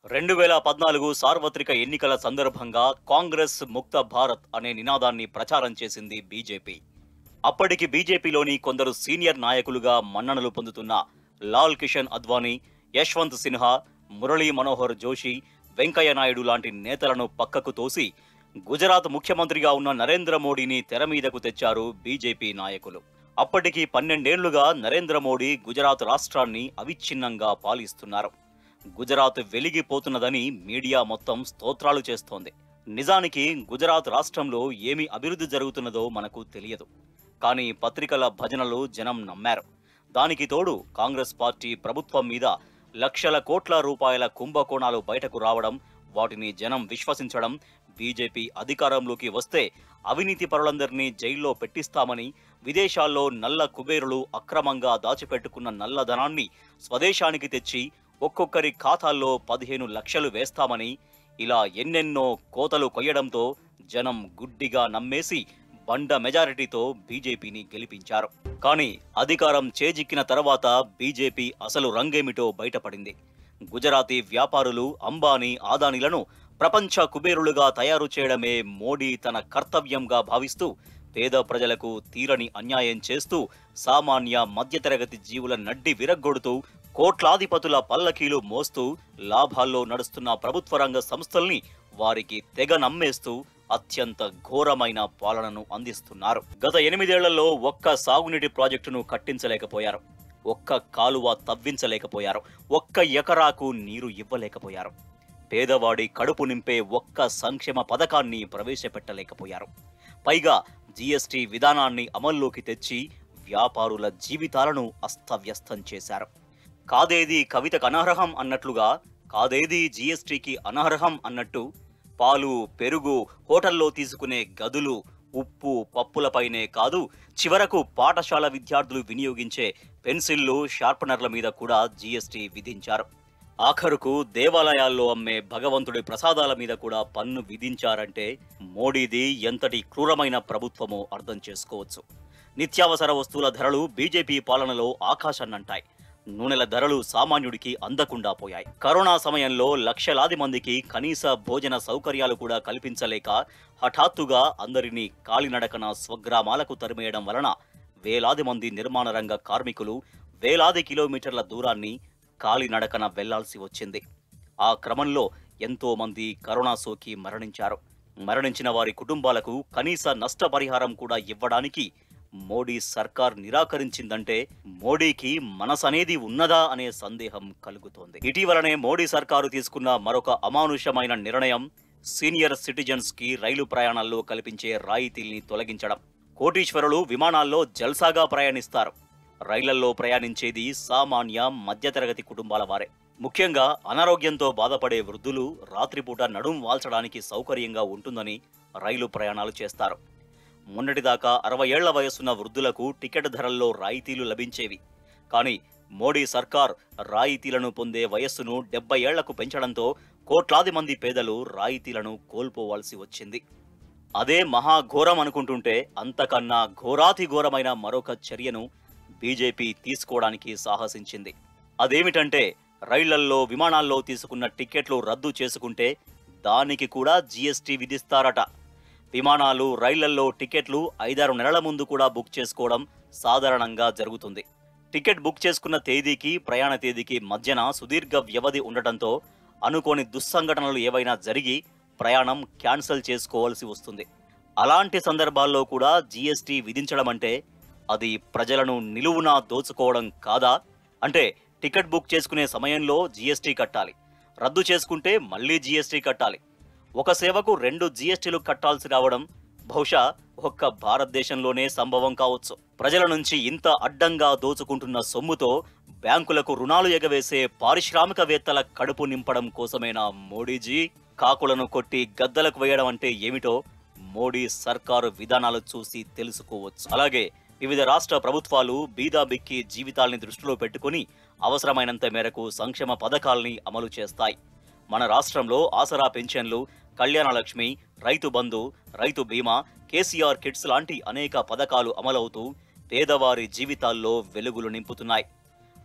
రెండు వేల పద్నాలుగు సార్వత్రిక ఎన్నికల సందర్భంగా కాంగ్రెస్ ముక్త భారత్ అనే నినాదాన్ని ప్రచారం చేసింది బీజేపీ అప్పటికి బీజేపీలోని కొందరు సీనియర్ నాయకులుగా మన్ననలు పొందుతున్న లాల్ కిషన్ అద్వానీ యశ్వంత్ సిన్హా మురళీ మనోహర్ జోషి వెంకయ్య నాయుడు లాంటి నేతలను పక్కకు తోసి గుజరాత్ ముఖ్యమంత్రిగా ఉన్న నరేంద్ర మోడీని తెర మీదకు తెచ్చారు బీజేపీ నాయకులు అప్పటికి పన్నెండేళ్లుగా నరేంద్ర మోడీ గుజరాత్ రాష్ట్రాన్ని అవిచ్ఛిన్నంగా పాలిస్తున్నారు గుజరాత్ వెలిగిపోతున్నదని మీడియా మొత్తం స్తోత్రాలు చేస్తోంది నిజానికి గుజరాత్ రాష్ట్రంలో ఏమి అభివృద్ధి జరుగుతున్నదో మనకు తెలియదు కానీ పత్రికల భజనలు జనం నమ్మారు దానికి తోడు కాంగ్రెస్ పార్టీ ప్రభుత్వం మీద లక్షల కోట్ల రూపాయల కుంభకోణాలు బయటకు రావడం వాటిని జనం విశ్వసించడం బీజేపీ అధికారంలోకి వస్తే అవినీతి పరులందరినీ జైల్లో పెట్టిస్తామని విదేశాల్లో నల్ల కుబేరులు అక్రమంగా దాచిపెట్టుకున్న నల్లధనాన్ని స్వదేశానికి తెచ్చి ఒక్కొక్కరి ఖాతాల్లో పదిహేను లక్షలు వేస్తామని ఇలా ఎన్నెన్నో కోతలు కొయ్యడంతో జనం గుడ్డిగా నమ్మేసి బండ మెజారిటీతో బీజేపీని గెలిపించారు కానీ అధికారం చేజిక్కిన తర్వాత బీజేపీ అసలు రంగేమిటో బయటపడింది గుజరాతీ వ్యాపారులు అంబానీ ఆదానీలను ప్రపంచ కుబేరులుగా తయారు చేయడమే మోడీ తన కర్తవ్యంగా భావిస్తూ పేద ప్రజలకు తీరని అన్యాయం చేస్తూ సామాన్య మధ్యతరగతి జీవుల నడ్డి విరగ్గొడుతూ కోట్లాధిపతుల పల్లకీలు మోస్తూ లాభాల్లో నడుస్తున్న ప్రభుత్వ రంగ సంస్థల్ని వారికి తెగ నమ్మేస్తూ అత్యంత ఘోరమైన పాలనను అందిస్తున్నారు గత ఎనిమిదేళ్లలో ఒక్క సాగునీటి ప్రాజెక్టును కట్టించలేకపోయారు ఒక్క కాలువ తవ్వించలేకపోయారు ఒక్క ఎకరాకు నీరు ఇవ్వలేకపోయారు పేదవాడి కడుపు నింపే ఒక్క సంక్షేమ పథకాన్ని ప్రవేశపెట్టలేకపోయారు పైగా జీఎస్టీ విధానాన్ని అమల్లోకి తెచ్చి వ్యాపారుల జీవితాలను అస్తవ్యస్తం చేశారు కాదేది కవితకు అనర్హం అన్నట్లుగా కాదేది జీఎస్టీకి అనర్హం అన్నట్టు పాలు పెరుగు హోటల్లో తీసుకునే గదులు ఉప్పు పప్పులపైనే కాదు చివరకు పాఠశాల విద్యార్థులు వినియోగించే పెన్సిళ్లు షార్పనర్ల మీద కూడా జీఎస్టీ విధించారు ఆఖరుకు దేవాలయాల్లో అమ్మే భగవంతుడి ప్రసాదాల మీద కూడా పన్ను విధించారంటే మోడీది ఎంతటి క్రూరమైన ప్రభుత్వమో అర్థం చేసుకోవచ్చు నిత్యావసర వస్తువుల ధరలు బీజేపీ పాలనలో ఆకాశాన్నంటాయి నూనెల ధరలు సామాన్యుడికి అందకుండా పోయాయి కరోనా సమయంలో లక్షలాది మందికి కనీస భోజన సౌకర్యాలు కూడా కల్పించలేక హఠాత్తుగా అందరినీ కాలినడకన స్వగ్రామాలకు తరిమేయడం వలన వేలాది మంది నిర్మాణ రంగ కార్మికులు వేలాది కిలోమీటర్ల దూరాన్ని కాలినడకన వెళ్లాల్సి వచ్చింది ఆ క్రమంలో ఎంతో మంది కరోనా సోకి మరణించారు మరణించిన వారి కుటుంబాలకు కనీస నష్టపరిహారం కూడా ఇవ్వడానికి మోడీ సర్కార్ నిరాకరించిందంటే మోడీకి మనసనేది ఉన్నదా అనే సందేహం కలుగుతోంది ఇటీవలనే మోడీ సర్కారు తీసుకున్న మరొక అమానుషమైన నిర్ణయం సీనియర్ సిటిజన్స్ కి రైలు ప్రయాణాల్లో కల్పించే రాయితీల్ని తొలగించడం కోటీశ్వరులు విమానాల్లో జల్సాగా ప్రయాణిస్తారు రైళ్లలో ప్రయాణించేది సామాన్య మధ్యతరగతి కుటుంబాల వారే ముఖ్యంగా అనారోగ్యంతో బాధపడే వృద్ధులు రాత్రిపూట నడుం వాల్చడానికి సౌకర్యంగా ఉంటుందని రైలు ప్రయాణాలు చేస్తారు మొన్నటిదాకా అరవై ఏళ్ల వయసున్న వృద్ధులకు టికెట్ ధరల్లో రాయితీలు లభించేవి కానీ మోడీ సర్కార్ రాయితీలను పొందే వయస్సును డెబ్బై ఏళ్లకు పెంచడంతో కోట్లాది మంది పేదలు రాయితీలను కోల్పోవాల్సి వచ్చింది అదే మహాఘోరం అనుకుంటుంటే అంతకన్నా ఘోరాతి ఘోరమైన మరొక చర్యను బీజేపీ తీసుకోవడానికి సాహసించింది అదేమిటంటే రైళ్లల్లో విమానాల్లో తీసుకున్న టిక్కెట్లు రద్దు చేసుకుంటే దానికి కూడా జీఎస్టీ విధిస్తారట విమానాలు రైళ్లల్లో టికెట్లు ఐదారు నెలల ముందు కూడా బుక్ చేసుకోవడం సాధారణంగా జరుగుతుంది టికెట్ బుక్ చేసుకున్న తేదీకి ప్రయాణ తేదీకి మధ్యన సుదీర్ఘ వ్యవధి ఉండటంతో అనుకోని దుస్సంఘటనలు ఏవైనా జరిగి ప్రయాణం క్యాన్సిల్ చేసుకోవాల్సి వస్తుంది అలాంటి సందర్భాల్లో కూడా జీఎస్టీ విధించడం అంటే అది ప్రజలను నిలువునా దోచుకోవడం కాదా అంటే టికెట్ బుక్ చేసుకునే సమయంలో జీఎస్టీ కట్టాలి రద్దు చేసుకుంటే మళ్ళీ జీఎస్టీ కట్టాలి ఒక సేవకు రెండు జీఎస్టీలు కట్టాల్సి రావడం బహుశా ఒక్క భారతదేశంలోనే సంభవం కావచ్చు ప్రజల నుంచి ఇంత అడ్డంగా దోచుకుంటున్న సొమ్ముతో బ్యాంకులకు రుణాలు ఎగవేసే పారిశ్రామికవేత్తల కడుపు నింపడం కోసమేనా మోడీజీ కాకులను కొట్టి గద్దలకు వేయడం అంటే ఏమిటో మోడీ సర్కారు విధానాలు చూసి తెలుసుకోవచ్చు అలాగే వివిధ రాష్ట్ర ప్రభుత్వాలు బీదాబిక్కి జీవితాల్ని దృష్టిలో పెట్టుకుని అవసరమైనంత మేరకు సంక్షేమ పథకాల్ని అమలు చేస్తాయి మన రాష్ట్రంలో ఆసరా పెన్షన్లు కళ్యాణ లక్ష్మి రైతు బంధు రైతు బీమా కేసీఆర్ కిట్స్ లాంటి అనేక పథకాలు అమలవుతూ పేదవారి జీవితాల్లో వెలుగులు నింపుతున్నాయి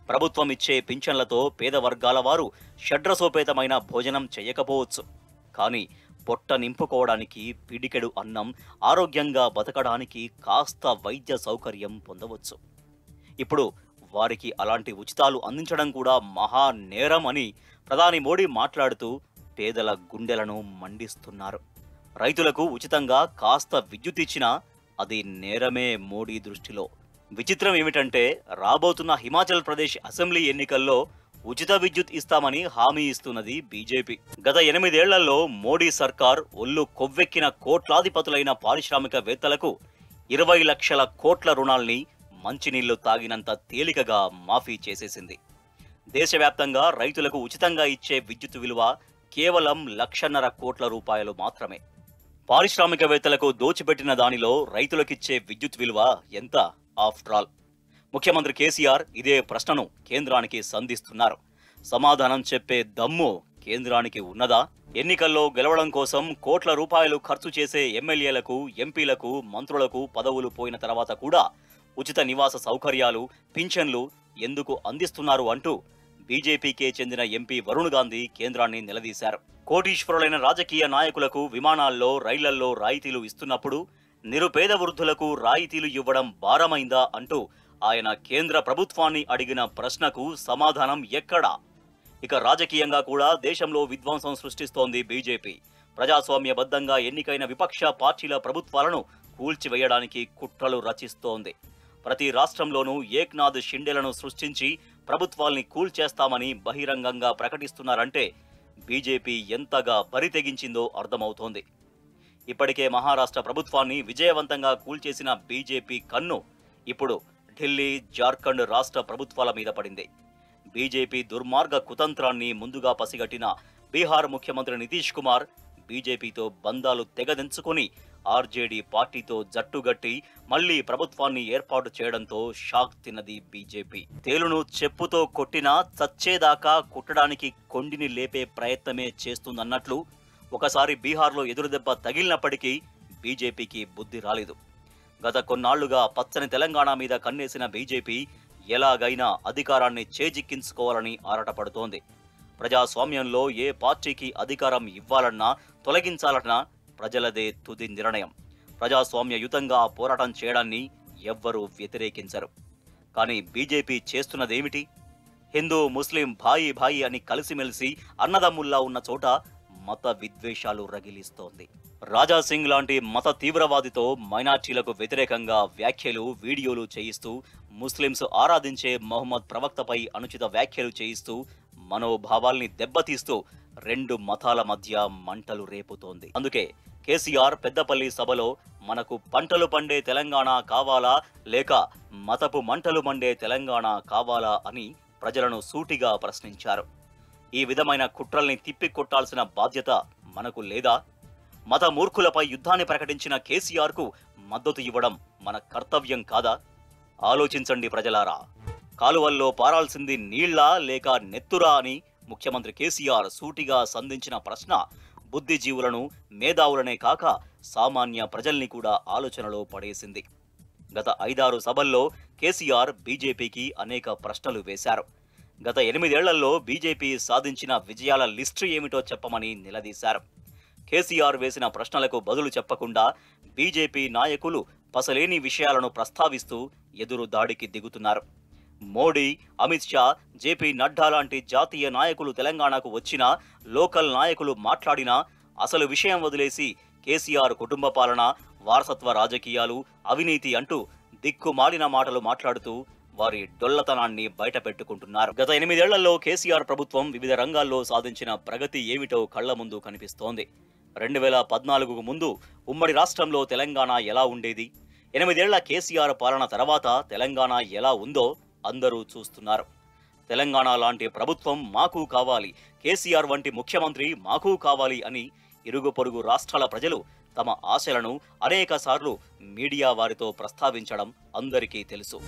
ప్రభుత్వం ఇచ్చే పింఛన్లతో పేద వర్గాల వారు షడ్రసోపేతమైన భోజనం చేయకపోవచ్చు కానీ పొట్ట నింపుకోవడానికి పిడికెడు అన్నం ఆరోగ్యంగా బతకడానికి కాస్త వైద్య సౌకర్యం పొందవచ్చు ఇప్పుడు వారికి అలాంటి ఉచితాలు అందించడం కూడా మహా నేరం అని ప్రధాని మోడీ మాట్లాడుతూ పేదల గుండెలను మండిస్తున్నారు రైతులకు ఉచితంగా కాస్త విద్యుత్ ఇచ్చినా అది నేరమే మోడీ దృష్టిలో విచిత్రం ఏమిటంటే రాబోతున్న హిమాచల్ ప్రదేశ్ అసెంబ్లీ ఎన్నికల్లో ఉచిత విద్యుత్ ఇస్తామని హామీ ఇస్తున్నది బీజేపీ గత ఎనిమిదేళ్లలో మోడీ సర్కార్ ఒళ్ళు కొవ్వెక్కిన కోట్లాధిపతులైన పారిశ్రామికవేత్తలకు ఇరవై లక్షల కోట్ల రుణాల్ని మంచినీళ్లు తాగినంత తేలికగా మాఫీ చేసేసింది దేశవ్యాప్తంగా రైతులకు ఉచితంగా ఇచ్చే విద్యుత్ విలువ కేవలం లక్షన్నర కోట్ల రూపాయలు మాత్రమే పారిశ్రామికవేత్తలకు దోచిపెట్టిన దానిలో రైతులకిచ్చే విద్యుత్ విలువ ఎంత ఆఫ్టర్ ఆల్ ముఖ్యమంత్రి కేసీఆర్ ఇదే ప్రశ్నను కేంద్రానికి సంధిస్తున్నారు సమాధానం చెప్పే దమ్ము కేంద్రానికి ఉన్నదా ఎన్నికల్లో గెలవడం కోసం కోట్ల రూపాయలు ఖర్చు చేసే ఎమ్మెల్యేలకు ఎంపీలకు మంత్రులకు పదవులు పోయిన తర్వాత కూడా ఉచిత నివాస సౌకర్యాలు పింఛన్లు ఎందుకు అందిస్తున్నారు అంటూ బీజేపీకే చెందిన ఎంపీ వరుణ్ గాంధీ కేంద్రాన్ని నిలదీశారు కోటీశ్వరులైన రాజకీయ నాయకులకు విమానాల్లో రైళ్లల్లో రాయితీలు ఇస్తున్నప్పుడు నిరుపేద వృద్ధులకు రాయితీలు ఇవ్వడం భారమైందా అంటూ ఆయన కేంద్ర ప్రభుత్వాన్ని అడిగిన ప్రశ్నకు సమాధానం ఎక్కడా ఇక రాజకీయంగా కూడా దేశంలో విధ్వంసం సృష్టిస్తోంది బీజేపీ ప్రజాస్వామ్యబద్ధంగా ఎన్నికైన విపక్ష పార్టీల ప్రభుత్వాలను కూల్చివేయడానికి కుట్రలు రచిస్తోంది ప్రతి రాష్ట్రంలోనూ ఏక్నాథ్ షిండేలను సృష్టించి ప్రభుత్వాల్ని కూల్చేస్తామని బహిరంగంగా ప్రకటిస్తున్నారంటే బీజేపీ ఎంతగా బరితెగించిందో అర్థమవుతోంది ఇప్పటికే మహారాష్ట్ర ప్రభుత్వాన్ని విజయవంతంగా కూల్చేసిన బీజేపీ కన్ను ఇప్పుడు ఢిల్లీ జార్ఖండ్ రాష్ట్ర ప్రభుత్వాల మీద పడింది బీజేపీ దుర్మార్గ కుతంత్రాన్ని ముందుగా పసిగట్టిన బీహార్ ముఖ్యమంత్రి నితీష్ కుమార్ బీజేపీతో బంధాలు తెగదెంచుకొని ఆర్జేడీ పార్టీతో జట్టుగట్టి మళ్లీ ప్రభుత్వాన్ని ఏర్పాటు చేయడంతో షాక్ తిన్నది బీజేపీ తేలును చెప్పుతో కొట్టినా చచ్చేదాకా కుట్టడానికి కొండిని లేపే ప్రయత్నమే చేస్తుందన్నట్లు ఒకసారి బీహార్లో ఎదురుదెబ్బ తగిలినప్పటికీ బీజేపీకి బుద్ధి రాలేదు గత కొన్నాళ్లుగా పచ్చని తెలంగాణ మీద కన్నేసిన బీజేపీ ఎలాగైనా అధికారాన్ని చేజిక్కించుకోవాలని ఆరాటపడుతోంది ప్రజాస్వామ్యంలో ఏ పార్టీకి అధికారం ఇవ్వాలన్నా తొలగించాలన్నా ప్రజలదే తుది నిర్ణయం ప్రజాస్వామ్యయుతంగా పోరాటం చేయడాన్ని ఎవ్వరూ వ్యతిరేకించరు కానీ బీజేపీ చేస్తున్నదేమిటి హిందూ ముస్లిం భాయి భాయి అని కలిసిమెలిసి అన్నదమ్ముల్లా ఉన్న చోట మత విద్వేషాలు రగిలిస్తోంది రాజా సింగ్ లాంటి మత తీవ్రవాదితో మైనార్టీలకు వ్యతిరేకంగా వ్యాఖ్యలు వీడియోలు చేయిస్తూ ముస్లింస్ ఆరాధించే మహమ్మద్ ప్రవక్తపై అనుచిత వ్యాఖ్యలు చేయిస్తూ మనోభావాల్ని దెబ్బతీస్తూ రెండు మతాల మధ్య మంటలు రేపుతోంది అందుకే కేసీఆర్ పెద్దపల్లి సభలో మనకు పంటలు పండే తెలంగాణ కావాలా లేక మతపు మంటలు మండే తెలంగాణ కావాలా అని ప్రజలను సూటిగా ప్రశ్నించారు ఈ విధమైన కుట్రల్ని తిప్పి కొట్టాల్సిన బాధ్యత మనకు లేదా మత మూర్ఖులపై యుద్ధాన్ని ప్రకటించిన కేసీఆర్కు మద్దతు ఇవ్వడం మన కర్తవ్యం కాదా ఆలోచించండి ప్రజలారా కాలువల్లో పారాల్సింది నీళ్లా లేక నెత్తురా అని ముఖ్యమంత్రి కేసీఆర్ సూటిగా సంధించిన ప్రశ్న బుద్ధిజీవులను మేధావులనే కాక సామాన్య ప్రజల్ని కూడా ఆలోచనలో పడేసింది గత ఐదారు సభల్లో కేసీఆర్ బీజేపీకి అనేక ప్రశ్నలు వేశారు గత ఎనిమిదేళ్లలో బీజేపీ సాధించిన విజయాల లిస్టు ఏమిటో చెప్పమని నిలదీశారు కేసీఆర్ వేసిన ప్రశ్నలకు బదులు చెప్పకుండా బీజేపీ నాయకులు పసలేని విషయాలను ప్రస్తావిస్తూ ఎదురు దాడికి దిగుతున్నారు మోడీ అమిత్ షా జేపీ నడ్డా లాంటి జాతీయ నాయకులు తెలంగాణకు వచ్చినా లోకల్ నాయకులు మాట్లాడినా అసలు విషయం వదిలేసి కేసీఆర్ కుటుంబ పాలన వారసత్వ రాజకీయాలు అవినీతి అంటూ దిక్కుమాలిన మాటలు మాట్లాడుతూ వారి డొల్లతనాన్ని బయటపెట్టుకుంటున్నారు గత ఎనిమిదేళ్లలో కేసీఆర్ ప్రభుత్వం వివిధ రంగాల్లో సాధించిన ప్రగతి ఏమిటో కళ్ల ముందు కనిపిస్తోంది రెండు వేల పద్నాలుగుకు ముందు ఉమ్మడి రాష్ట్రంలో తెలంగాణ ఎలా ఉండేది ఎనిమిదేళ్ల కేసీఆర్ పాలన తర్వాత తెలంగాణ ఎలా ఉందో అందరూ చూస్తున్నారు తెలంగాణ లాంటి ప్రభుత్వం మాకు కావాలి కేసీఆర్ వంటి ముఖ్యమంత్రి మాకు కావాలి అని ఇరుగు పొరుగు రాష్ట్రాల ప్రజలు తమ ఆశలను అనేక సార్లు మీడియా వారితో ప్రస్తావించడం అందరికీ తెలుసు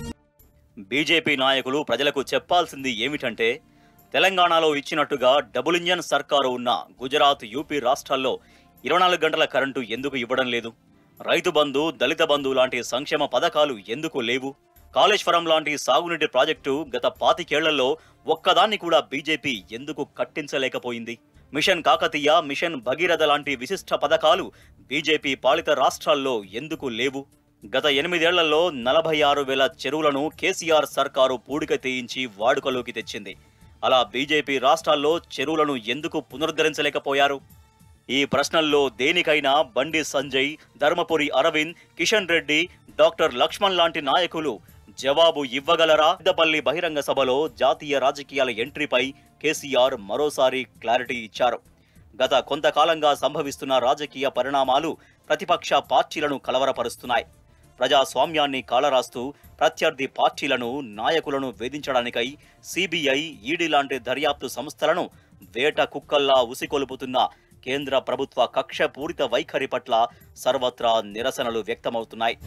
బీజేపీ నాయకులు ప్రజలకు చెప్పాల్సింది ఏమిటంటే తెలంగాణలో ఇచ్చినట్టుగా డబుల్ ఇంజన్ సర్కారు ఉన్న గుజరాత్ యూపీ రాష్ట్రాల్లో ఇరవై నాలుగు గంటల కరెంటు ఎందుకు ఇవ్వడం లేదు రైతు బంధు దళిత బంధు లాంటి సంక్షేమ పథకాలు ఎందుకు లేవు కాళేశ్వరం లాంటి సాగునీటి ప్రాజెక్టు గత పాతికేళ్లలో ఒక్కదాన్ని కూడా బీజేపీ ఎందుకు కట్టించలేకపోయింది మిషన్ కాకతీయ మిషన్ భగీరథ లాంటి విశిష్ట పథకాలు బీజేపీ పాలిత రాష్ట్రాల్లో ఎందుకు లేవు గత ఎనిమిదేళ్లలో నలభై ఆరు వేల చెరువులను కేసీఆర్ సర్కారు పూడిక తీయించి వాడుకలోకి తెచ్చింది అలా బీజేపీ రాష్ట్రాల్లో చెరువులను ఎందుకు పునరుద్ధరించలేకపోయారు ఈ ప్రశ్నల్లో దేనికైనా బండి సంజయ్ ధర్మపురి అరవింద్ కిషన్ రెడ్డి డాక్టర్ లక్ష్మణ్ లాంటి నాయకులు జవాబు ఇవ్వగలరా పెద్దపల్లి బహిరంగ సభలో జాతీయ రాజకీయాల ఎంట్రీపై కేసీఆర్ మరోసారి క్లారిటీ ఇచ్చారు గత కొంతకాలంగా సంభవిస్తున్న రాజకీయ పరిణామాలు ప్రతిపక్ష పార్టీలను కలవరపరుస్తున్నాయి ప్రజాస్వామ్యాన్ని కాలరాస్తూ ప్రత్యర్థి పార్టీలను నాయకులను వేధించడానికై సిబిఐ ఈడీ లాంటి దర్యాప్తు సంస్థలను వేట కుక్కల్లా ఉసికొలుపుతున్న కేంద్ర ప్రభుత్వ కక్షపూరిత వైఖరి పట్ల సర్వత్రా నిరసనలు వ్యక్తమవుతున్నాయి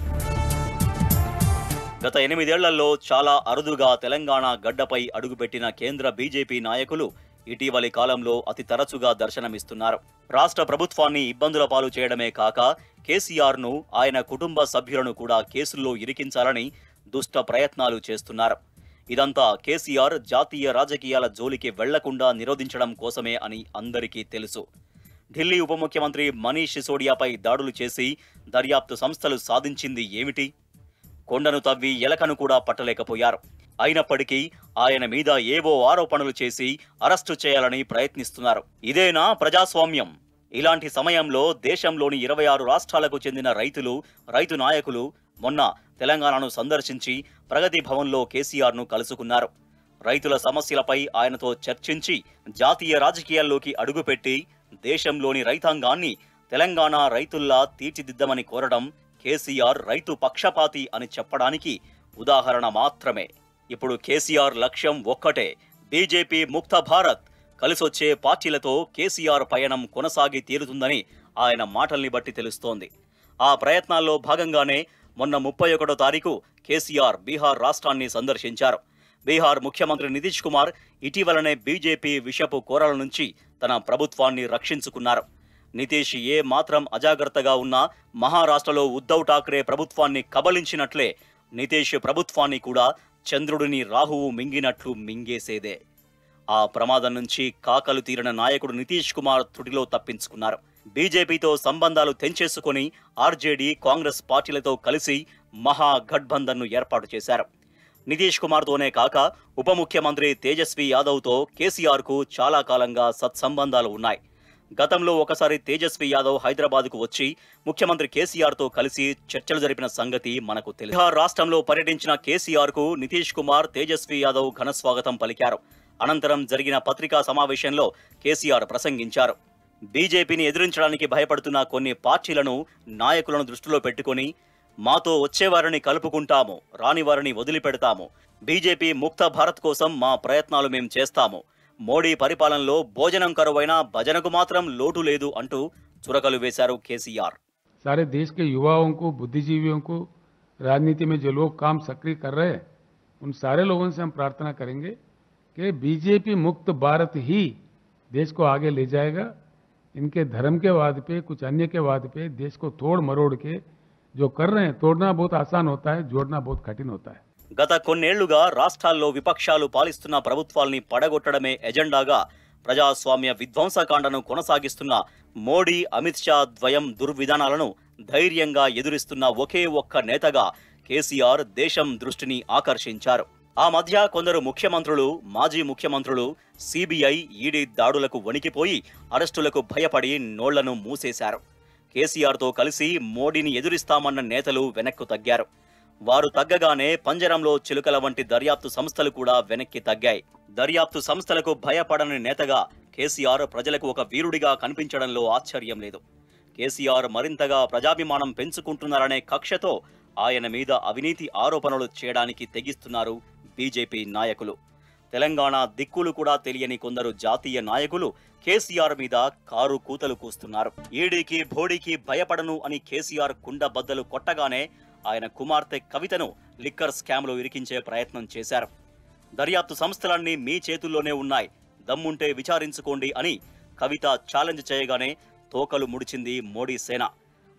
గత ఎనిమిదేళ్లలో చాలా అరుదుగా తెలంగాణ గడ్డపై అడుగుపెట్టిన కేంద్ర బీజేపీ నాయకులు ఇటీవలి కాలంలో అతి తరచుగా దర్శనమిస్తున్నారు రాష్ట్ర ప్రభుత్వాన్ని ఇబ్బందుల పాలు చేయడమే కాక కేసీఆర్ ను ఆయన కుటుంబ సభ్యులను కూడా కేసుల్లో ఇరికించాలని దుష్ట ప్రయత్నాలు చేస్తున్నారు ఇదంతా కేసీఆర్ జాతీయ రాజకీయాల జోలికి వెళ్లకుండా నిరోధించడం కోసమే అని అందరికీ తెలుసు ఢిల్లీ ఉప ముఖ్యమంత్రి మనీష్ సిసోడియాపై దాడులు చేసి దర్యాప్తు సంస్థలు సాధించింది ఏమిటి కొండను తవ్వి ఎలకను కూడా పట్టలేకపోయారు అయినప్పటికీ ఆయన మీద ఏవో ఆరోపణలు చేసి అరెస్టు చేయాలని ప్రయత్నిస్తున్నారు ఇదేనా ప్రజాస్వామ్యం ఇలాంటి సమయంలో దేశంలోని ఇరవై ఆరు రాష్ట్రాలకు చెందిన రైతులు రైతు నాయకులు మొన్న తెలంగాణను సందర్శించి ప్రగతి భవన్లో కేసీఆర్ను కలుసుకున్నారు రైతుల సమస్యలపై ఆయనతో చర్చించి జాతీయ రాజకీయాల్లోకి అడుగుపెట్టి దేశంలోని రైతాంగాన్ని తెలంగాణ రైతుల్లా తీర్చిదిద్దమని కోరడం కేసీఆర్ రైతు పక్షపాతి అని చెప్పడానికి ఉదాహరణ మాత్రమే ఇప్పుడు కేసీఆర్ లక్ష్యం ఒక్కటే బీజేపీ ముక్త భారత్ కలిసొచ్చే పార్టీలతో కేసీఆర్ పయనం కొనసాగి తీరుతుందని ఆయన మాటల్ని బట్టి తెలుస్తోంది ఆ ప్రయత్నాల్లో భాగంగానే మొన్న ముప్పై ఒకటో తారీఖు కేసీఆర్ బీహార్ రాష్ట్రాన్ని సందర్శించారు బీహార్ ముఖ్యమంత్రి నితీష్ కుమార్ ఇటీవలనే బీజేపీ విషపు కోరల నుంచి తన ప్రభుత్వాన్ని రక్షించుకున్నారు నితీష్ ఏ మాత్రం అజాగ్రత్తగా ఉన్నా మహారాష్ట్రలో ఉద్ధవ్ ఠాక్రే ప్రభుత్వాన్ని కబలించినట్లే నితీష్ ప్రభుత్వాన్ని కూడా చంద్రుడిని రాహువు మింగినట్లు మింగేసేదే ఆ ప్రమాదం నుంచి కాకలు తీరిన నాయకుడు నితీష్ కుమార్ త్రుటిలో తప్పించుకున్నారు బీజేపీతో సంబంధాలు తెంచేసుకొని ఆర్జేడీ కాంగ్రెస్ పార్టీలతో కలిసి మహాగఠబంధన్ను ఏర్పాటు చేశారు నితీష్ కుమార్తోనే కాక ఉప ముఖ్యమంత్రి తేజస్వి యాదవ్తో కేసీఆర్కు చాలా కాలంగా సత్సంబంధాలు ఉన్నాయి గతంలో ఒకసారి తేజస్వి యాదవ్ హైదరాబాద్కు వచ్చి ముఖ్యమంత్రి కేసీఆర్తో కలిసి చర్చలు జరిపిన సంగతి మనకు తెలుసు బీహార్ రాష్ట్రంలో పర్యటించిన కేసీఆర్కు నితీష్ కుమార్ తేజస్వి యాదవ్ ఘనస్వాగతం పలికారు అనంతరం జరిగిన పత్రికా సమావేశంలో కేసీఆర్ ప్రసంగించారు బీజేపీని ఎదిరించడానికి భయపడుతున్న కొన్ని పార్టీలను నాయకులను దృష్టిలో పెట్టుకుని మాతో వచ్చేవారిని కలుపుకుంటాము రాని వారిని వదిలిపెడతాము బీజేపీ ముక్త భారత్ కోసం మా ప్రయత్నాలు మేం చేస్తాము మోడీ పరిపాలనలో భోజనం కరువైనా భజనకు మాత్రం లోటు లేదు అంటూ చురకలు వేశారు కేసీఆర్ सारे देश के युवाओं को बुद्धिजीवियों को राजनीति में जो लोग काम सक्रिय कर रहे हैं उन सारे लोगों से हम प्रार्थना करेंगे कि बीजेपी मुक्त भारत ही देश को आगे ले जाएगा इनके धर्म के वाद पे कुछ अन्य के वाद पे देश को तोड़ मरोड़ के जो कर रहे हैं तोड़ना बहुत आसान होता है जोड़ना बहुत कठिन होता है గత కొన్నేళ్లుగా రాష్ట్రాల్లో విపక్షాలు పాలిస్తున్న ప్రభుత్వాల్ని పడగొట్టడమే ఎజెండాగా ప్రజాస్వామ్య విధ్వంసకాండను కొనసాగిస్తున్న మోడీ అమిత్ షా ద్వయం దుర్విధానాలను ధైర్యంగా ఎదురిస్తున్న ఒకే ఒక్క నేతగా కేసీఆర్ దేశం దృష్టిని ఆకర్షించారు ఆ మధ్య కొందరు ముఖ్యమంత్రులు మాజీ ముఖ్యమంత్రులు సిబిఐ ఈడీ దాడులకు వణికిపోయి అరెస్టులకు భయపడి నోళ్లను మూసేశారు కేసీఆర్తో కలిసి మోడీని ఎదురిస్తామన్న నేతలు వెనక్కు తగ్గారు వారు తగ్గగానే పంజరంలో చిలుకల వంటి దర్యాప్తు సంస్థలు కూడా వెనక్కి తగ్గాయి దర్యాప్తు సంస్థలకు భయపడని నేతగా కేసీఆర్ ప్రజలకు ఒక వీరుడిగా కనిపించడంలో ఆశ్చర్యం లేదు కేసీఆర్ మరింతగా ప్రజాభిమానం పెంచుకుంటున్నారనే కక్షతో ఆయన మీద అవినీతి ఆరోపణలు చేయడానికి తెగిస్తున్నారు బీజేపీ నాయకులు తెలంగాణ దిక్కులు కూడా తెలియని కొందరు జాతీయ నాయకులు కేసీఆర్ మీద కారు కూతలు కూస్తున్నారు ఈడీకి భోడీకి భయపడను అని కేసీఆర్ కుండ బద్దలు కొట్టగానే ఆయన కుమార్తె కవితను లిక్కర్ స్కామ్లో ఇరికించే ప్రయత్నం చేశారు దర్యాప్తు సంస్థలన్నీ మీ చేతుల్లోనే ఉన్నాయి దమ్ముంటే విచారించుకోండి అని కవిత ఛాలెంజ్ చేయగానే తోకలు ముడిచింది మోడీ సేన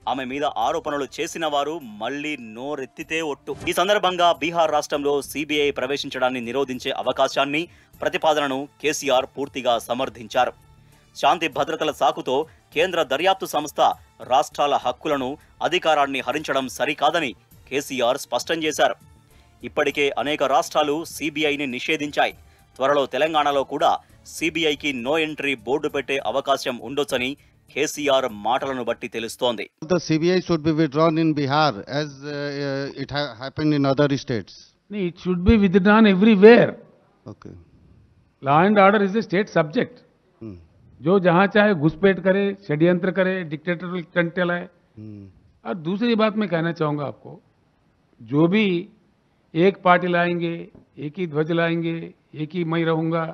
ఆమె మీద ఆరోపణలు చేసిన వారు మళ్లీ నోరెత్తితే ఒట్టు ఈ సందర్భంగా బీహార్ రాష్ట్రంలో సిబిఐ ప్రవేశించడాన్ని నిరోధించే అవకాశాన్ని ప్రతిపాదనను కేసీఆర్ పూర్తిగా సమర్థించారు శాంతి భద్రతల సాకుతో కేంద్ర దర్యాప్తు సంస్థ రాష్ట్రాల హక్కులను అధికారాన్ని హరించడం సరికాదని కేసీఆర్ స్పష్టం చేశారు ఇప్పటికే అనేక రాష్ట్రాలు సిబిఐని నిషేధించాయి త్వరలో తెలంగాణలో కూడా సిబిఐకి నో ఎంట్రీ బోర్డు పెట్టే అవకాశం ఉండొచ్చని కేసీఆర్ మాటలను బట్టి తెలుస్తోంది The CBI should be withdrawn in Bihar as uh, uh, it ha- happened in other states. नहीं it should be withdrawn everywhere Okay. Law and order is a state subject Hmm. जो जहां चाहे घुसपैठ करे षड्यंत्र करे डिक्टेटर स्टंट चलाए Hmm. और दूसरी बात मैं कहना चाहूंगा आपको जो भी एक पार्टी लाएंगे एक ही ध्वज लाएंगे एक ही मैं रहूंगा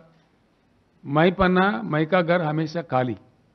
मैं पन्ना मैं का घर हमेशा खाली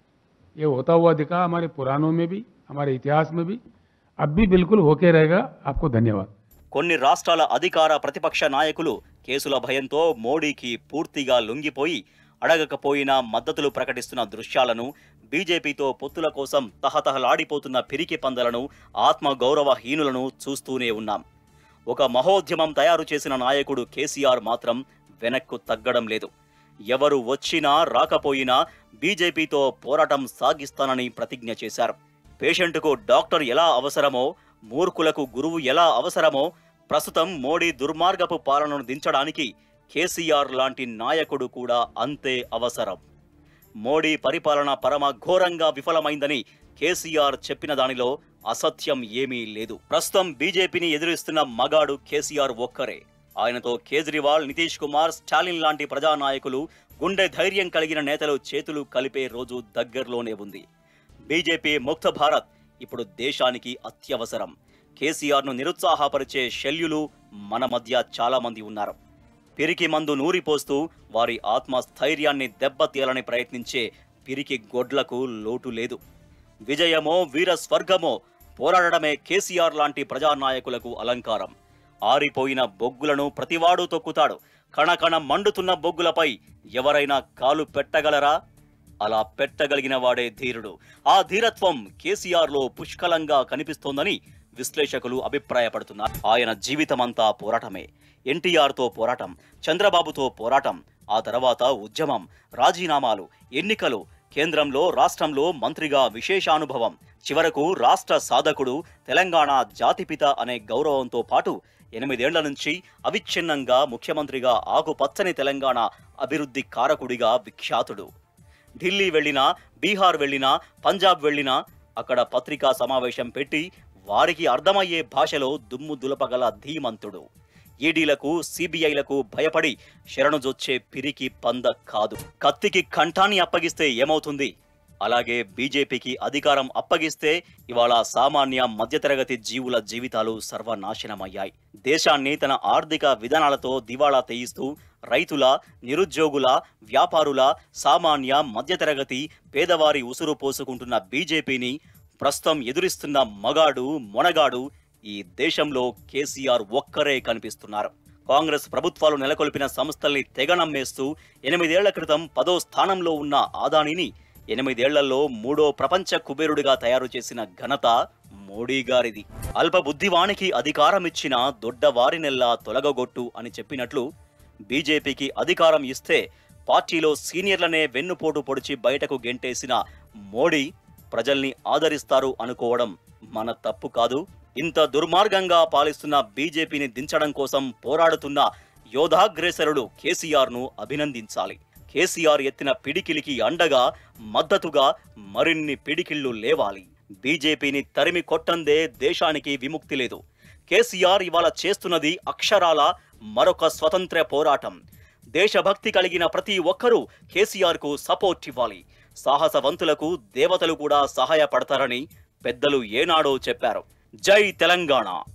ये होता हुआ दिखा हमारे पुराणों में भी हमारे इतिहास में भी अब भी बिल्कुल होके रहेगा आपको धन्यवाद కొన్ని రాష్ట్రాల అధికార ప్రతిపక్ష నాయకులు కేసుల భయంతో మోడీకి పూర్తిగా లొంగిపోయి అడగకపోయినా మద్దతులు ప్రకటిస్తున్న దృశ్యాలను బీజేపీతో పొత్తుల కోసం తహతహలాడిపోతున్న పిరికి పందలను ఆత్మగౌరవహీనులను చూస్తూనే ఉన్నాం ఒక మహోద్యమం తయారు చేసిన నాయకుడు కేసీఆర్ మాత్రం వెనక్కు తగ్గడం లేదు ఎవరు వచ్చినా రాకపోయినా బీజేపీతో పోరాటం సాగిస్తానని ప్రతిజ్ఞ చేశారు పేషెంట్కు డాక్టర్ ఎలా అవసరమో మూర్ఖులకు గురువు ఎలా అవసరమో ప్రస్తుతం మోడీ దుర్మార్గపు పాలనను దించడానికి కేసీఆర్ లాంటి నాయకుడు కూడా అంతే అవసరం మోడీ పరిపాలన పరమ ఘోరంగా విఫలమైందని కేసీఆర్ చెప్పిన దానిలో అసత్యం ఏమీ లేదు ప్రస్తుతం బీజేపీని ఎదురిస్తున్న మగాడు కేసీఆర్ ఒక్కరే ఆయనతో కేజ్రీవాల్ నితీష్ కుమార్ స్టాలిన్ లాంటి ప్రజానాయకులు గుండె ధైర్యం కలిగిన నేతలు చేతులు కలిపే రోజు దగ్గరలోనే ఉంది బీజేపీ ముక్త భారత్ ఇప్పుడు దేశానికి అత్యవసరం కేసీఆర్ను నిరుత్సాహపరిచే శల్యులు మన మధ్య చాలా మంది ఉన్నారు పిరికి మందు నూరిపోస్తూ వారి ఆత్మస్థైర్యాన్ని దెబ్బతీయాలని ప్రయత్నించే పిరికి గొడ్లకు లోటు లేదు విజయమో వీర స్వర్గమో పోరాడడమే కేసీఆర్ లాంటి ప్రజానాయకులకు అలంకారం ఆరిపోయిన బొగ్గులను ప్రతివాడు తొక్కుతాడు కణకణ మండుతున్న బొగ్గులపై ఎవరైనా కాలు పెట్టగలరా అలా పెట్టగలిగిన వాడే ధీరుడు ఆ ధీరత్వం కేసీఆర్ లో పుష్కలంగా కనిపిస్తోందని విశ్లేషకులు అభిప్రాయపడుతున్నారు ఆయన జీవితమంతా పోరాటమే ఎన్టీఆర్ తో పోరాటం చంద్రబాబుతో పోరాటం ఆ తర్వాత ఉద్యమం రాజీనామాలు ఎన్నికలు కేంద్రంలో రాష్ట్రంలో మంత్రిగా విశేషానుభవం చివరకు రాష్ట్ర సాధకుడు తెలంగాణ జాతిపిత అనే గౌరవంతో పాటు ఎనిమిదేళ్ల నుంచి అవిచ్ఛిన్నంగా ముఖ్యమంత్రిగా ఆకుపచ్చని తెలంగాణ అభివృద్ధి కారకుడిగా విఖ్యాతుడు ఢిల్లీ వెళ్ళినా బీహార్ వెళ్ళినా పంజాబ్ వెళ్ళినా అక్కడ పత్రికా సమావేశం పెట్టి వారికి అర్థమయ్యే భాషలో దుమ్ము దులపగల ధీమంతుడు ఈడీలకు సిబిఐలకు భయపడి శరణుజొచ్చే పిరికి పంద కాదు కత్తికి కంఠాన్ని అప్పగిస్తే ఏమవుతుంది అలాగే బీజేపీకి అధికారం అప్పగిస్తే ఇవాళ సామాన్య మధ్యతరగతి జీవుల జీవితాలు సర్వనాశనమయ్యాయి దేశాన్ని తన ఆర్థిక విధానాలతో దివాళా తెయిస్తూ రైతుల నిరుద్యోగుల వ్యాపారుల సామాన్య మధ్యతరగతి పేదవారి ఉసురు పోసుకుంటున్న బీజేపీని ప్రస్తుతం ఎదురిస్తున్న మగాడు మొనగాడు ఈ దేశంలో కేసీఆర్ ఒక్కరే కనిపిస్తున్నారు కాంగ్రెస్ ప్రభుత్వాలు నెలకొల్పిన సంస్థల్ని తెగనమ్మేస్తూ ఎనిమిదేళ్ల క్రితం పదో స్థానంలో ఉన్న ఆదానిని ఎనిమిదేళ్లలో మూడో ప్రపంచ కుబేరుడిగా తయారు చేసిన ఘనత మోడీ గారిది అల్ప బుద్ధివానికి అధికారం ఇచ్చిన దొడ్డవారినెల్లా తొలగగొట్టు అని చెప్పినట్లు బీజేపీకి అధికారం ఇస్తే పార్టీలో సీనియర్లనే వెన్నుపోటు పొడిచి బయటకు గెంటేసిన మోడీ ప్రజల్ని ఆదరిస్తారు అనుకోవడం మన తప్పు కాదు ఇంత దుర్మార్గంగా పాలిస్తున్న బీజేపీని దించడం కోసం పోరాడుతున్న యోధాగ్రేసరుడు కేసీఆర్ ను అభినందించాలి కేసీఆర్ ఎత్తిన పిడికిలికి అండగా మద్దతుగా మరిన్ని పిడికిళ్లు లేవాలి బీజేపీని తరిమి కొట్టందే దేశానికి విముక్తి లేదు కేసీఆర్ ఇవాళ చేస్తున్నది అక్షరాల మరొక స్వతంత్ర పోరాటం దేశభక్తి కలిగిన ప్రతి ఒక్కరూ కేసీఆర్ కు సపోర్ట్ ఇవ్వాలి సాహసవంతులకు దేవతలు కూడా సహాయపడతారని పెద్దలు ఏనాడో చెప్పారు జై తెలంగాణ